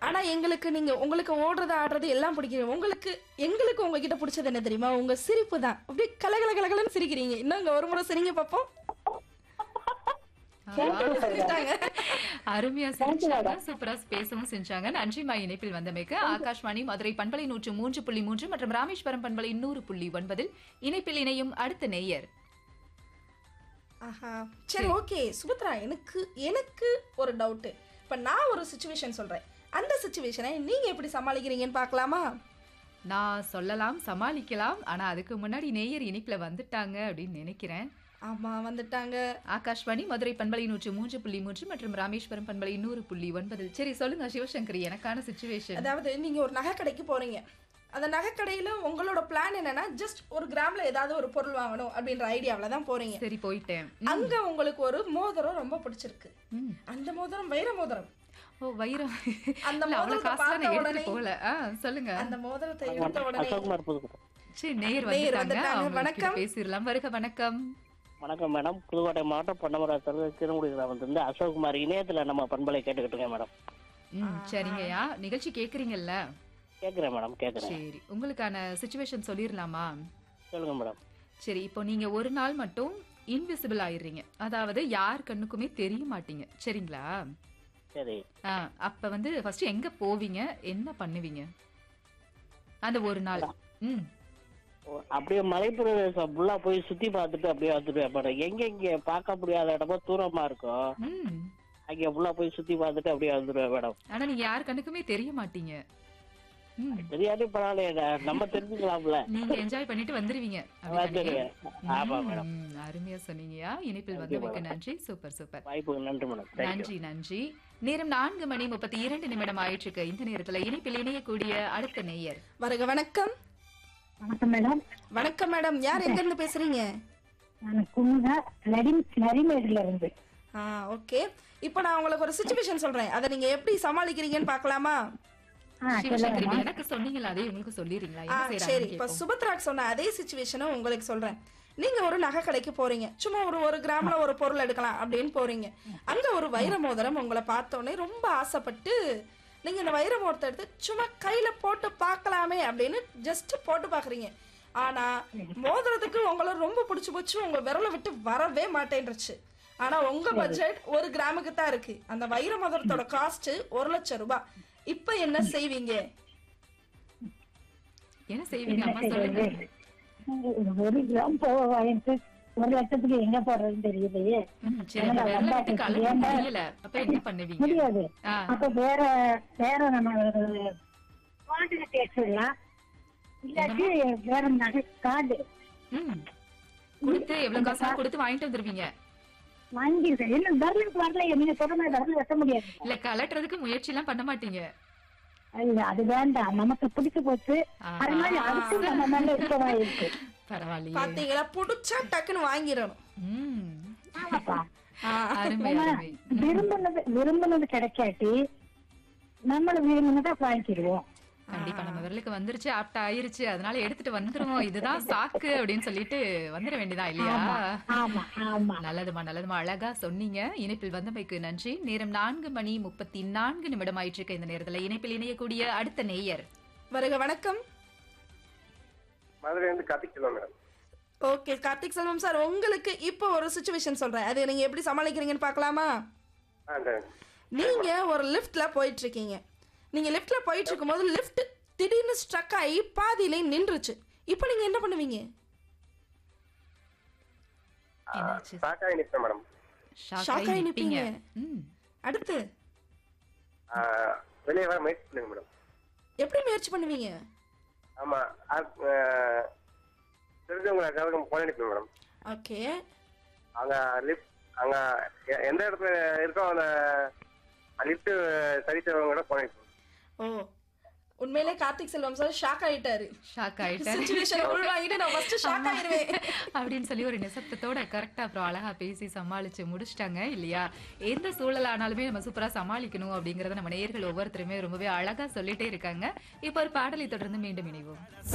ஆனா எங்களுக்கு நீங்க உங்களுக்கு ஓடுறது ஆடுறது எல்லாம் பிடிக்கும் உங்களுக்கு எங்களுக்கு உங்ககிட்ட பிடிச்சது என்ன தெரியுமா உங்க சிரிப்பு தான் அப்படியே கலகல கலகலன்னு சிரிக்கிறீங்க இன்னும் இங்க ஒரு முறை சிரிங்க பாப்போம் சிரிச்சிட்டாங்க. அருமையா சிரிச்சாங்க சூப்பரா பேசவும் செஞ்சாங்க நன்றிமா இணைப்பில் வந்தமைக்கு ஆகாஷ்வாணி மதுரை பண்பலை நூற்று மூன்று புள்ளி மூன்று மற்றும் ராமேஸ்வரம் பண்பலை நூறு புள்ளி ஒன்பதில் இணைப்பில் இணையும் அடுத்த நேயர் ஆஹா சரி ஓகே சுபத்ரா எனக்கு எனக்கு ஒரு டவுட்டு இப்போ நான் ஒரு சுச்சுவேஷன் சொல்றேன் அந்த சுச்சுவேஷனை நீங்க எப்படி சமாளிக்கிறீங்கன்னு பார்க்கலாமா நான் சொல்லலாம் சமாளிக்கலாம் ஆனா அதுக்கு முன்னாடி நேயர் இணைப்புல வந்துட்டாங்க அப்படின்னு நினைக்கிறேன் ஆமா வந்துட்டாங்க ஆகாஷ்வாணி மதுரை பண்பலை நூற்று மூன்று புள்ளி மூன்று மற்றும் ராமேஸ்வரம் பண்பலை நூறு புள்ளி ஒன்பது சரி சொல்லுங்க சிவசங்கரி எனக்கான சுச்சுவேஷன் அதாவது நீங்க ஒரு நகை கடைக்கு போறீங்க அந்த நகை கடையில உங்களோட பிளான் என்னன்னா ஜஸ்ட் ஒரு கிராம்ல ஏதாவது ஒரு பொருள் வாங்கணும் அப்படின்ற ஐடியாவில் தான் போறீங்க சரி போயிட்டேன் அங்க உங்களுக்கு ஒரு மோதிரம் ரொம்ப பிடிச்சிருக்கு ம். அந்த மோதிரம் வைர மோதிரம் ஓ வைரம் அந்த இல்ல, அவ்வளவு மோதிரத்தை காசுலாம் பார்த்த நான் உடனே எடுத்துட்டு போகல ஆ, சொல்லுங்க அந்த மோதிரத்தை எடுத்த உடனே அசோக்குமார் புதுக்கோட்டை சரி நேயர் நேயர் வந்துட்டாங்க வந்துட்டாங்க. அவங்க கிட்ட வணக்கம். பேசிடலாம் வருக வணக்கம் வணக்கம் மேடம் புதுக்கோட்டை மாவட்டம் பொன்னமரா தருவது திருமுடி கிராமத்திலிருந்து அசோக்குமார் இணையத்துல நம்ம பண்பலை கேட்டுக்கிட்டுங்க மேடம் ம் சரிங்கய்யா நிகழ்ச்சி கேக்குறீங்கல்ல கேட்குறேன் மேடம் கேட்குறேன் சரி உங்களுக்கான சுச்சுவேஷன் சொல்லிடலாமா சொல்லுங்க மேடம் சரி இப்போ நீங்க ஒரு நாள் மட்டும் இன்விசிபிள் ஆயிடுறீங்க அதாவது யார் கண்ணுக்குமே தெரிய மாட்டீங்க சரிங்களா சரி ஆ, அப்ப வந்து ஃபர்ஸ்ட் எங்க போவீங்க என்ன பண்ணுவீங்க அந்த ஒரு நாள் ம் ஓ, அப்படியே மலைப்பிரதேசம் ஃபுல்லா போய் சுத்தி பார்த்துட்டு அப்படியே வந்துடுவேன் மேடம் எங்க இங்க பார்க்க முடியாத இடமா தூரமா இருக்கும் ம் அங்க ஃபுல்லா போய் சுத்தி பார்த்துட்டு அப்படியே வந்துடுவேன் மேடம் ஆனா நீங்க யார் கண்ணுக்குமே தெரிய மாட்டீங்க ம் தெரியாட்டி பரவாயில்ல நம்ம தெரிஞ்சுக்கலாம்ல நீங்க என்ஜாய் பண்ணிட்டு வந்துருவீங்க அப்படிதானே? வந்துடுவேன் ஆமா மேடம் ம், அருமையா சொன்னீங்கயா இணைப்பில் வந்தமைக்கு நன்றி சூப்பர் சூப்பர் வாய்ப்புக்கு நன்றி மேடம் தேங்க்யூ நன்றி நன்றி நேரம் நான்கு மணி முப்பத்தி இரண்டு நிமிடம் ஆயிற்றுக்கு இந்த நேரத்துல இணைப்பில் இணையக்கூடிய அடுத்த நேயர் வருக வணக்கம் வணக்கம் மேடம் வணக்கம் மேடம் யார் எங்க இருந்து பேசுறீங்க நான் குமுதா நரி நரிமேடுல இருந்து ஆ ஓகே இப்போ நான் உங்களுக்கு ஒரு சுச்சுவேஷன் சொல்றேன் அதை நீங்க எப்படி சமாளிக்கிறீங்கன்னு பார்க்கலாமா ஆ சிவசங்கரி எனக்கு சொன்னீங்களா அதே உங்களுக்கு சொல்லிடுறீங்களா ஆ என்ன சரி செய்யறாங்க இப்போ சுபத்ராக் சொன்ன அதே சுச்சுவேஷனும் உங்களுக்கு சொல்றேன் நீங்க ஒரு நகை கடைக்கு போறீங்க சும்மா ஒரு ஒரு கிராம்ல ஒரு பொருள் எடுக்கலாம் அப்படின்னு போறீங்க அங்க ஒரு வைர மோதிரம் உங்களை பார்த்த உடனே ரொம்ப ஆசைப்பட்டு நீங்க இந்த வைர மோதிரத்தை எடுத்து சும்மா கையில போட்டு பார்க்கலாமே அப்படின்னு ஜஸ்ட் போட்டு பாக்குறீங்க ஆனா மோதிரத்துக்கு உங்களை ரொம்ப பிடிச்சி போச்சு உங்க விரலை விட்டு வரவே மாட்டேன்றுச்சு ஆனா உங்க பட்ஜெட் ஒரு கிராமுக்கு தான் இருக்கு அந்த வைர மோதிரத்தோட காஸ்ட் ஒரு லட்சம் ரூபாய் இப்ப என்ன செய்வீங்க என்ன செய்வீங்க அம்மா சொல்லுங்க ஒரு கிராம் போக வாங்கிட்டு ஒரு லட்சத்துக்கு எங்க போடுறதுன்னு தெரியலையே ம், சரி அந்த விரல விட்டு கழுவ முடியல அப்ப என்ன பண்ணுவீங்க முடியாது ஆ, அப்ப வேற வேற நம்ம கார்டு பேசலாம் இல்லாட்டி வேற நகை கார்டு ம். கொடுத்து எவ்வளவு காசு கொடுத்து வாங்கிட்டு வந்துருவீங்க வாங்கிருக்கேன் என்ன விரலுக்கு வரல நீங்க சொல்ற மாதிரி விரல் வெட்ட முடியாது இல்ல கலட்டுறதுக்கு முயற்சி எல்லாம் பண்ண மாட்டீங்க அது அது வேண்டாம் நமக்கு பிடிச்சு போச்சு ஆ, அது மாதிரி அடுத்து நம்ம மேல இருக்கவா இருக்கு பரவாயில்லையே பாத்தீங்களா புடிச்சா டக்குன்னு வாங்கிடணும் ம். ஆமாப்பா ஆ, அருமை ஏன்னா, அருமை விரும்பினது விரும்பினது கிடைக்காட்டி நம்மள விரும்பினதை வாங்கிடுவோம் கண்டிப்பா நம்ம விரலுக்கு வந்துருச்சு ஆப்ட் ஆயிருச்சு அதனால எடுத்துட்டு வந்துருவோம் இதுதான் சாக்கு அப்படின்னு சொல்லிட்டு வந்துட வேண்டியதா இல்லையா ஆமா ஆமா நல்லதுமா நல்லதுமா அழகா சொன்னீங்க இணைப்பில் வந்தமைக்கு நன்றி நேரம் நான்கு மணி முப்பத்தி நான்கு நிமிடம் ஆயிட்டு இந்த நேரத்துல இணைப்பில் இணையக்கூடிய அடுத்த நேயர் வருக வணக்கம் மதுரையிலேருந்து Karthik Selvam madam okay Karthik Selvam sir உங்களுக்கு இப்போ ஒரு சுச்சுவேஷன் சொல்றேன் அது நீங்க எப்படி சமாளிக்கிறீங்கன்னு பார்க்கலாமா ஆ இந்த நீங்க ஒரு லிஃப்ட்ல போயிட்டு இருக்கீங்க நீங்க லிஃப்ட்ல போயிட்டு இருக்கும்போது லிஃப்ட் திடீர்னு ஸ்ட்ரக் ஆகி பாதியிலே நின்றுச்சு இப்போ நீங்க என்ன பண்ணுவீங்க என்னாச்சு சாக்காய் நிற்பேன் மேடம் ஷாக் ஷாக் ஆகி ஆகி நிப்பீங்க நிப்பீங்க ம். அடுத்து ஆ, வெளியே வர முயற்சி பண்ணுங்க மேடம் எப்படி முயற்சி பண்ணுவீங்க ஆமா ஆ, ஆ, தெரிஞ்சவங்க யாருக்காவது போன் அனுப்பி மேடம் ஓகே அங்க லிஃப்ட் அங்க எ- எந்த இடத்துல இருக்கோ அந்த லிஃப்ட் சரி செய்வங்க போன் அனுப்பி ஓ உண்மையிலே கார்த்திக் செல்வம் சார் ஷாக் ஆயிட்டாரு ஷாக் ஆயிட்டேன் சுச்சுவேஷன் உள்வாங்கிட்டு நான் ஃபர்ஸ்ட் ஷாக் ஆயிருவேன் அப்படின்னு சொல்லி ஒரு நிசப்தத்தோட கரெக்டா அப்புறம் அழகா பேசி சமாளிச்சு முடிச்சிட்டாங்க இல்லையா எந்த சூழல் ஆனாலுமே நம்ம சூப்பரா சமாளிக்கணும் அப்படிங்கறத நம்ம நேயர்கள் ஒவ்வொருத்தருமே ரொம்பவே அழகா சொல்லிட்டே இருக்காங்க இப்போ ஒரு பாடலை தொடர்ந்து மீண்டும் இணைவோம்